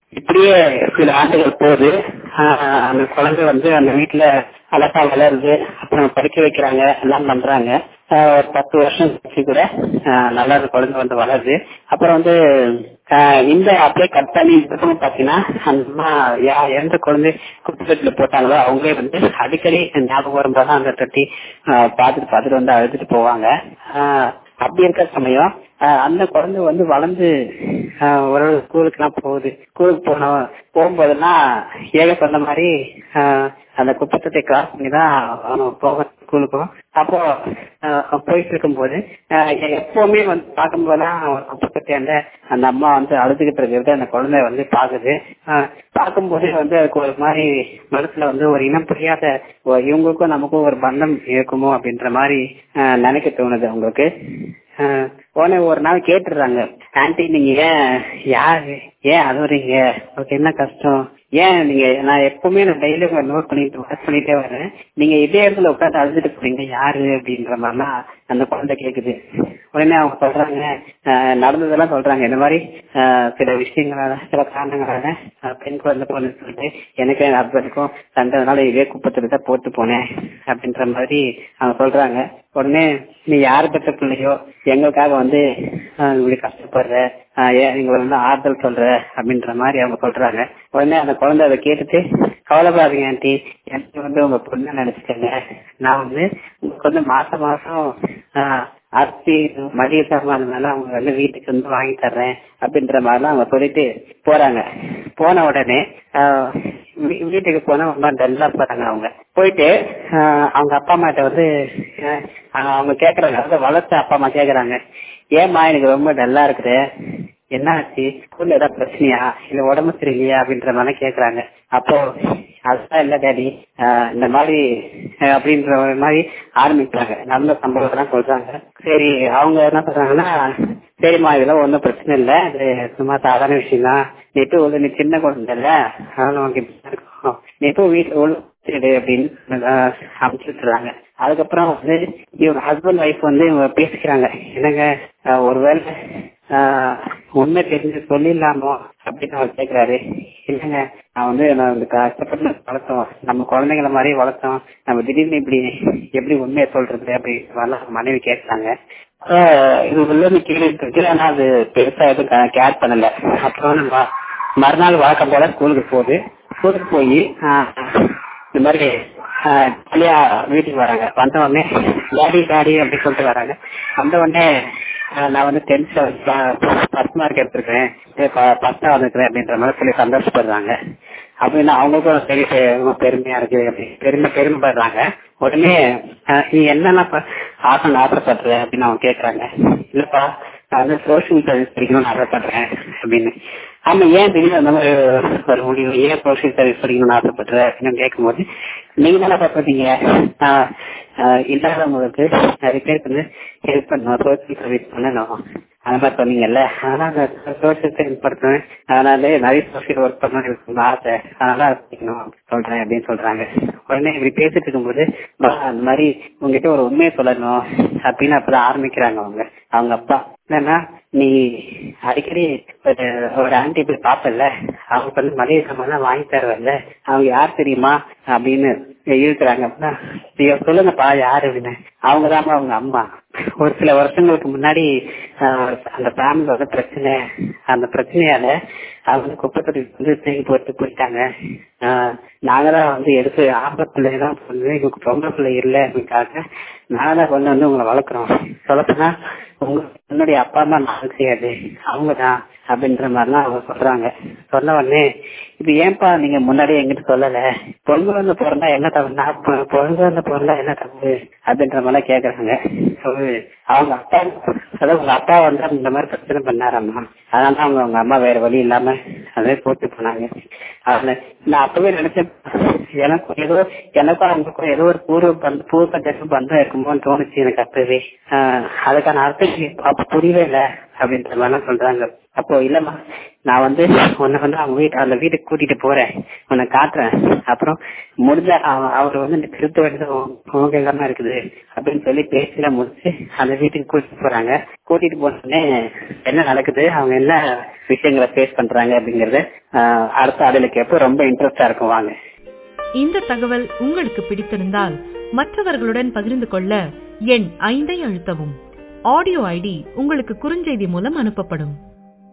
இப்படியே சில ஆண்டுகள் போகுது ஆஹ் அந்த குழந்தை வந்து அந்த வீட்டுல அழகா வளருது அப்புறம் படிக்க வைக்கிறாங்க எல்லாம் பண்றாங்க ஆஹ் ஒரு பத்து வருஷம் கழிச்சு கூட ஆஹ் நல்லா அந்த குழந்தை வந்து வளருது அப்புறம் வந்து ஆஹ் இந்த அப்படியே கட் பண்ணி இதுக்கும் பாத்தீங்கன்னா அந்த அம்மா யா- எந்த குழந்தை குப்பத்துல போட்டாங்களோ அவங்களே வந்து அடிக்கடி ஞாபகம் வரும்போது அந்த தட்டி ஆஹ் பார்த்துட்டு பார்த்துட்டு வந்து அழுதுட்டு போவாங்க ஆஹ் அப்படி இருக்க சமயம் ஆஹ் அந்த குழந்தை வந்து வளர்ந்து ஆஹ் ஒரு ஸ்கூலுக்கு எல்லாம் போகுது ஸ்கூலுக்கு போன போகும்போதெல்லாம் ஏக சொன்ன மாதிரி ஆஹ் அந்த குப்பத்தை கிராஸ் பண்ணி தான் அவன் போக ஸ்கூலுக்கும் அப்போ ஆஹ் போயிட்டு இருக்கும்போது ஆஹ் எப்பவுமே வந்து பார்க்கும்போதெல்லாம் குப்பத்தை அந்த அந்த அம்மா வந்து அழுதுகிட்டு இருக்கிறது அந்த குழந்தை வந்து பாக்குது ஆஹ் பார்க்கும்போது வந்து அதுக்கு ஒரு மாதிரி மனசுல வந்து ஒரு இனம் புரியாத ஒரு இவங்களுக்கும் நமக்கும் ஒரு பந்தம் இருக்குமோ அப்படின்ற மாதிரி ஆஹ் நினைக்க தோணுது அவங்களுக்கு ஆஹ் உடனே ஒரு நாள் கேட்டுடுறாங்க ஆன்டி நீங்க ஏன் யாரு ஏன் அழுவுறீங்க உங்களுக்கு என்ன கஷ்டம் ஏன் நீங்க நான் எப்பவுமே நான் டெய்லி நோட் பண்ணிட்டு வாட்ச் பண்ணிட்டே வரேன் நீங்க இதே இடத்துல உட்காந்து அழுதுட்டு போறீங்க யாரு அப்படின்ற மாதிரிலாம் அந்த குழந்தை கேக்குது உடனே அவங்க சொல்றாங்க ஆஹ் நடந்ததெல்லாம் சொல்றாங்க இந்த மாதிரி ஆஹ் சில விஷயங்களால சில காரணங்களால ஆஹ் பெண் குழந்தை போன சொல்லிட்டு எனக்கு என் ஹஸ்பண்டுக்கும் சண்டைனால இதே குப்பத்துல தான் போட்டு போனேன் அப்படின்ற மாதிரி அவங்க சொல்றாங்க உடனே நீ யாரு பெற்ற பிள்ளையோ எங்களுக்காக வந்து ஆஹ் இப்படி கஷ்டப்படுற ஆஹ் ஏன் நீங்க வந்து ஆறுதல் சொல்ற அப்படின்ற மாதிரி அவங்க சொல்றாங்க உடனே அந்த குழந்தை அதை கேட்டுட்டு கவலைப்படாதீங்க ஆண்டி எனக்கு வந்து உங்க பொண்ணு நினைச்சுக்கங்க நான் வந்து உங்களுக்கு வந்து மாசம் மாசம் ஆஹ் அரிசி மளிகை சாமான் அவங்க வந்து வீட்டுக்கு வந்து வாங்கி தர்றேன் அப்படின்ற மாதிரிலாம் அவங்க சொல்லிட்டு போறாங்க போன உடனே ஆஹ் வீ- வீட்டுக்கு போனா ரொம்ப டல்லா போறாங்க அவங்க போயிட்டு ஆஹ் அவங்க அப்பா அம்மாட்ட வந்து ஆஹ் அவங்க கேக்குறாங்க அதாவது வளர்த்த அப்பா அம்மா கேக்குறாங்க ஏம்மா எனக்கு ரொம்ப டல்லா இருக்குது என்ன ஆச்சு ஸ்கூல்ல ஏதாவது பிரச்சனையா இல்ல உடம்பு சரியில்லையா அப்படின்ற மாதிரி கேக்குறாங்க அப்போ அதுதான் இல்ல டேடி ஆஹ் இந்த மாதிரி ஆஹ் அப்படின்ற ஒரு மாதிரி ஆரம்பிக்கிறாங்க நடந்த சம்பவம் சொல்றாங்க சரி அவங்க என்ன சொல்றாங்கன்னா சரிம்மா இதெல்லாம் ஒன்றும் பிரச்சனை இல்ல இது சும்மா சாதாரண விஷயம் தான் நீ இப்போ உள்ள நீ சின்ன குழந்தை இல்ல அதனால உனக்கு இப்படி இருக்கும் நீ இப்போ வீட்டுல உள்ள சரி அப்படின்னு அமைச்சுட்டுறாங்க அதுக்கப்புறம் வந்து இவங்க ஹஸ்பண்ட் ஒய்ஃப் வந்து இவங்க பேசிக்கிறாங்க என்னங்க ஆஹ் ஒருவேளை ஆஹ் உண்மை தெரிஞ்சு சொல்லிடலாமோ அப்படின்னு அவர் கேக்குறாரு இல்லைங்க நான் வந்து நான் வந்து கஷ்டப்பட்டு வளர்த்தோம் நம்ம குழந்தைங்கள மாதிரி வளர்த்தோம் நம்ம திடீர்னு இப்படி எப்படி உண்மையை சொல்றது அப்படி வரலாம் மனைவி கேட்டாங்க இது உள்ள கீழே இருக்கு ஆனா அது பெருசா எதுவும் கேர் பண்ணல அப்புறம் நம்ம மறுநாள் வழக்கம் போல ஸ்கூலுக்கு போகுது ஸ்கூலுக்கு போய் இந்த மாதிரி ஜாலியா வீட்டுக்கு வராங்க வந்த உடனே டாடி டாடி அப்படின்னு சொல்லிட்டு வராங்க வந்த உடனே ஆஹ் நான் வந்து டென்த்ல ஃபர்ஸ்ட் மார்க் எடுத்திருக்கேன் ஃபர்ஸ்டா வந்திருக்கிறேன் அப்படின்ற மாதிரி சொல்லி சந்தோஷப்படுறாங்க அப்படின்னா அவங்களுக்கும் சரி சரி, ரொம்ப பெருமையா இருக்கு அப்படி பெருமை பெருமைப்படுறாங்க உடனே ஆஹ் நீ என்னென்ன ஆசை ஆசைப்படுற அப்படின்னு அவங்க கேக்குறாங்க இல்லப்பா நான் வந்து சோசியல் சர்வீஸ் படிக்கணும்னு ஆசைப்படுறேன் அப்படின்னு ஆமா ஏன் திடீர்னு அந்த மாதிரி ஒரு முடிவு ஏன் சோசியல் சர்வீஸ் படிக்கணும்னு ஆசைப்படுற அப்படின்னு கேட்கும்போது நீங்க தானே பார்த்தீங்க இல்லாதவங்களுக்கு நிறைய பேருக்கு வந்து ஹெல்ப் பண்ணணும் சோசியல் சர்வீஸ் பண்ணணும் அந்த மாதிரி சொன்னீங்கல்ல அதனால சோசியல் சர்வீஸ் படுத்துவேன் அதனால நிறைய சோசியல் ஒர்க் பண்ணணும் எனக்கு ஆசை அதனால அதை படிக்கணும் சொல்றேன் அப்படின்னு சொல்றாங்க உடனே இப்படி பேசிட்டு இருக்கும்போது "பா, அந்த மாதிரி உங்ககிட்ட ஒரு உண்மையை சொல்லணும் அப்படின்னு அப்பதான் ஆரம்பிக்கிறாங்க அவங்க அவங்க அப்பா என்னன்னா நீ அடிக்கடி ஒரு ஒரு ஆன்டி போய் பாப்பல்ல அவங்க வந்து மளிகை சாமான் வாங்கி தருவல்ல அவங்க யார் தெரியுமா அப்படின்னு இழுக்கிறாங்க அப்படின்னா "ஐயோ, சொல்லுங்கப்பா யாரு அப்படின்னு அவங்கதான் அவங்க அம்மா ஒரு சில வருஷங்களுக்கு முன்னாடி ஆஹ், அந்த ஃபேமிலி வந்து பிரச்சனை அந்த பிரச்சனையால அவங்க வந்து குப்பை தொட்டி வந்து தூக்கி போட்டு போயிட்டாங்க ஆஹ், நாங்க தான் வந்து எடுத்து ஆம்பளை பிள்ளைங்க தான் வந்து எங்களுக்கு பொம்பளை பிள்ளை இல்லை அப்படின்னுக்காக நாங்க தான் கொண்டு வந்து உங்களை வளர்க்குறோம் சொல்லப்போனா உங்க என்னுடைய அப்பா அம்மா நான் கிடையாது அவங்கதான் அப்படின்ற மாதிரிலாம் அவங்க சொல்றாங்க சொன்ன உடனே இது ஏன்பா நீங்க முன்னாடி எங்கிட்ட சொல்லல பொண்ணு வந்து பிறந்தா என்ன தப்பு நான் பொ- பொண்ணு வந்து பிறந்தா என்ன தப்பு அப்படின்ற மாதிரிலாம் கேக்குறாங்க சொல்லு. அவங்க அப்பா அதாவது உங்க அப்பா வந்து இந்த மாதிரி பிரச்சனை பண்ணாரம்மா அதனால அவங்க அவங்க அம்மா வேற வழி இல்லாம அதே போட்டு போனாங்க அதுல நான் அப்பவே நினைச்சேன் எனக்கு ஏதோ எனக்கும் அவங்களுக்கும் ஏதோ ஒரு பூர்வ பந்த பூர்வ ஜென்ம பந்தம் இருக்குமோன்னு தோணுச்சு எனக்கு அப்பவே ஆஹ் அதுக்கான அர்த்தம் எனக்கு அப்ப புரியவே இல்லை அப்படின்ற மாதிரிலாம் சொல்றாங்க அப்போ இல்லம்மா நான் வந்து உன்னை வந்து அவங்க வீட்டு அந்த வீட்டுக்கு கூட்டிட்டு போறேன் உன்னை காட்டுறேன் அப்புறம் முடிஞ்ச அவ- அவர் வந்து திருத்த வேண்டியது உங்க இருக்குது அப்படின்னு சொல்லி பேசில முடிச்சு அந்த வீட்டுக்கு கூட்டிட்டு போறாங்க கூட்டிட்டு போனோடனே என்ன நடக்குது அவங்க என்ன விஷயங்களை ஃபேஸ் பண்றாங்க அப்படிங்கறது ஆஹ், அடுத்த அதுல எப்போ ரொம்ப இன்ட்ரெஸ்டா இருக்கும் வாங்க இந்த தகவல் உங்களுக்கு பிடித்திருந்தால் மற்றவர்களுடன் பகிர்ந்து கொள்ள எண் ஐந்தை அழுத்தவும் ஆடியோ ஐடி உங்களுக்கு குறுஞ்செய்தி மூலம் அனுப்பப்படும்